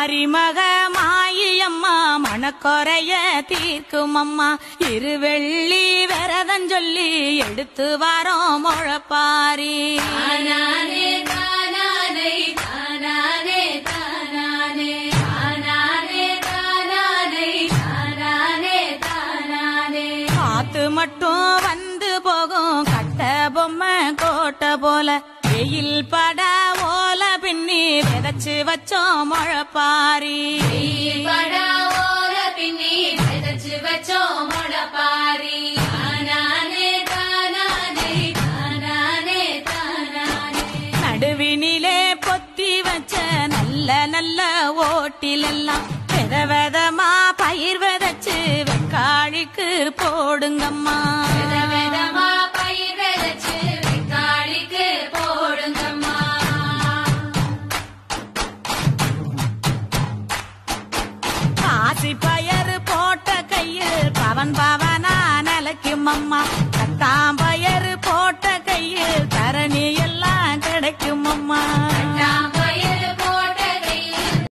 மாரிமக மாயம்மா மணக்கொறைய தீர்க்கும் அம்மா இருவெள்ளி விரதம் சொல்லி எடுத்து வரோம் முழப்பாரி தானானே தானானே தானானே தானானே தானானே தானானே தானானே தானானே காத்து மட்டும் வந்து போகும் கட்ட பொம்மை கோட்டை போல வெயில் பட ஓல பின்னி விதைச்சு வச்சோம் முழப்பாரி படா ஓர பின்னி விதைச்சு வச்சோம் முளப்பாரி தானானே தானானே தானானே தானானே நடுவினிலே பொத்தி வச்ச நல்ல நல்ல ஓட்டிலெல்லாம் வித விதமா பயிர் விதைச்சு வெக்காளிக்கு போடுங்கம்மா வித விதமா பயிர் விதைச்சு வெக்காளிக்கு போடுங்கம்மா பாசி பயறு போட்ட கையில் பவன் பவனா நிலைக்கும் அம்மா கத்தாம்